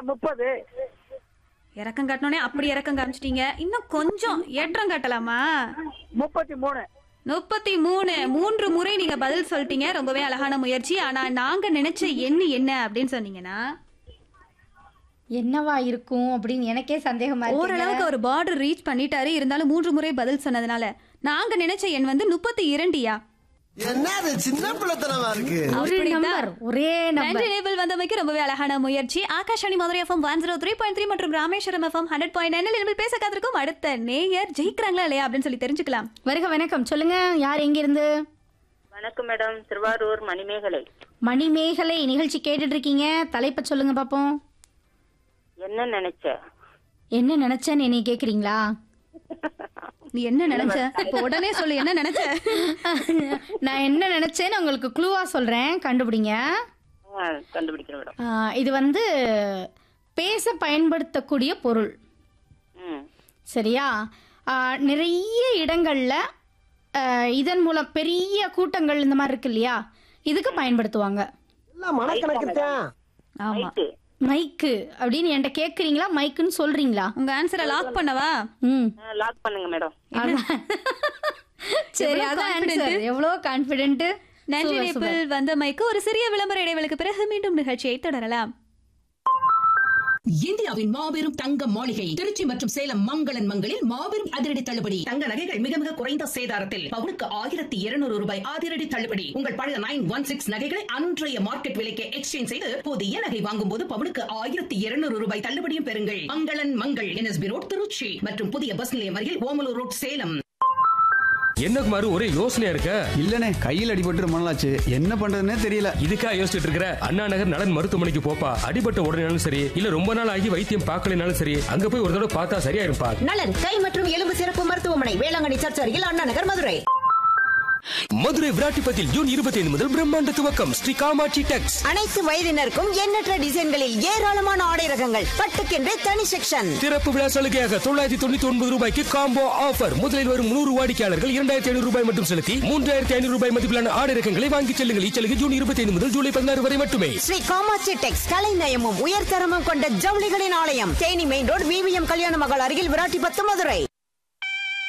முப்பது இறக்கம் காட்டினோடனே அப்படி இறக்கம் காமிச்சிட்டீங்க இன்னும் கொஞ்சம் ஏற்றம் காட்டலாமா முப்பத்தி மூணு முப்பத்தி மூணு மூன்று முறை நீங்க பதில் சொல்லிட்டீங்க ரொம்பவே அழகான முயற்சி ஆனா நாங்க நினைச்ச எண்ணு என்ன அப்படின்னு சொன்னீங்கன்னா என்னவா இருக்கும் அப்படின்னு எனக்கே சந்தேகமா இருக்கு ஓரளவுக்கு ஒரு பார்டர் ரீச் பண்ணிட்டாரு இருந்தாலும் மூன்று முறை பதில் சொன்னதுனால நாங்க நினைச்ச எண் வந்து முப்பத்தி இரண்டியா என்னது சின்ன பிள்ளைத்தனமா இருக்கு ஒரு அப்படிதான். நம்பர் ஒரே நம்பர் நன்றி நேபிள் வந்தமைக்கு ரொம்பவே அழகான முயற்சி Akashvani Madurai FM one zero three point three மற்றும் Rameswaram FM hundred point nine நேபிள் பேச காத்திருக்கும் அடுத்த நேயர் ஜெயிக்கிறாங்களா இல்லையா அப்படின்னு சொல்லி தெரிஞ்சுக்கலாம் வருக வணக்கம் சொல்லுங்க யார் எங்க இருந்து வணக்கம் மேடம் திருவாரூர் மணிமேகலை மணிமேகலை நிகழ்ச்சி கேட்டுட்டு இருக்கீங்க தலைப்பை சொல்லுங்க பாப்போம் என்ன நினைச்ச என்ன நினைச்சேன்னு என்னை கேக்குறீங்களா நீ என்ன நினைச்ச இப்ப உடனே சொல்லு என்ன நினைச்ச நான் என்ன நினைச்சேன்னு உங்களுக்கு க்ளூவா சொல்றேன் கண்டுபிடிங்க ஆ, கண்டுபிடிக்கிறேன் மேடம் ஆ, இது வந்து பேச பயன்படுத்தக்கூடிய பொருள் ம் சரியா ஆ, நிறைய இடங்கள்ல ஆ, இதன் மூலம் பெரிய கூட்டங்கள் இந்த மாதிரி இருக்கு இல்லையா இதுக்கு பயன்படுத்துவாங்க எல்லாம் மனக்கணக்கு தான் ஆமா ரைட்டு மைக்கு அப்படின்னு என்கிட்ட கேக்குறீங்களா மைக்குன்னு சொல்றீங்களா உங்க ஆன்சரை லாக் பண்ணவா ம் லாக் பண்ணுங்க மேடம் அதான். சரி எவ்வளவு அதான் confident? answer. எவ்வளவு கான்பிடென்ட் நன்றி நேபிள் வந்தமைக்கு ஒரு சிறிய விளம்பர இடைவெளிக்கு பிறகு மீண்டும் நிகழ்ச்சியை தொடரலாம் இந்தியாவின் மாபெரும் தங்க மாளிகை திருச்சி மற்றும் சேலம் மங்களன் மங்களில் மாபெரும் அதிரடி தள்ளுபடி தங்க நகைகள் மிக மிக குறைந்த சேதாரத்தில் பவுனுக்கு ஆயிரத்தி இருநூறு ரூபாய் அதிரடி தள்ளுபடி உங்கள் பழைய நைன் ஒன் சிக்ஸ் நகைகளை அன்றைய மார்க்கெட் விலைக்கு எக்ஸ்சேஞ்ச் செய்து புதிய நகை வாங்கும் போது பவுனுக்கு ஆயிரத்தி இருநூறு ரூபாய் தள்ளுபடியும் பெறுங்கள் மங்களன் மங்கள் என்எஸ்பி ரோட் திருச்சி மற்றும் புதிய பஸ் நிலையம் அருகில் ஓமலூர் ரோட் சேலம் என்ன குமாரு ஒரே யோசனையா இருக்க இல்லனே கையில் அடிபட்டு ரொம்ப நாளாச்சு என்ன பண்றதுன்னே தெரியல இதுக்கா யோசிச்சுட்டு இருக்கிற அண்ணா நகர் நலன் மருத்துவமனைக்கு போப்பா அடிபட்ட உடனேனாலும் சரி இல்ல ரொம்ப நாள் ஆகி வைத்தியம் பார்க்கலனாலும் சரி அங்க போய் ஒரு தடவை பார்த்தா சரியாயிருப்பா நலன் கை மற்றும் எலும்பு சிறப்பு மருத்துவமனை வேளாங்கண்ணி சர்ச் அருகில் அண்ணா நகர் மதுரை மதுரை விராட்டிப்பத்தில் ஜூன் இருபத்தி ஐந்து முதல் பிரம்மாண்ட துவக்கம் ஸ்ரீ காமாட்சி டெக்ஸ் அனைத்து வயதினருக்கும் எண்ணற்ற டிசைன்களில் ஏராளமான ஆடை ரகங்கள் பட்டுக்கென்றே தனி செக்ஷன் திறப்பு விழா சலுகையாக தொள்ளாயிரத்தி தொண்ணூத்தி ஒன்பது ரூபாய்க்கு காம்போ ஆஃபர் முதலில் வரும் நூறு வாடிக்கையாளர்கள் இரண்டாயிரத்தி ஐநூறு ரூபாய் மட்டும் செலுத்தி மூன்றாயிரத்தி ஐநூறு ரூபாய் மதிப்பிலான ஆடை ரகங்களை வாங்கிச் செல்லுங்கள் இச்சலுகை ஜூன் இருபத்தி ஐந்து முதல் ஜூலை பதினாறு வரை மட்டுமே ஸ்ரீ காமாட்சி டெக்ஸ் கலைநயமும் உயர்தரமும் கொண்ட ஜவுளிகளின் ஆலயம் தேனி மெயின் ரோடு விவிஎம் கல்யாண மகள் அருகில் விராட்டிபத்து மதுரை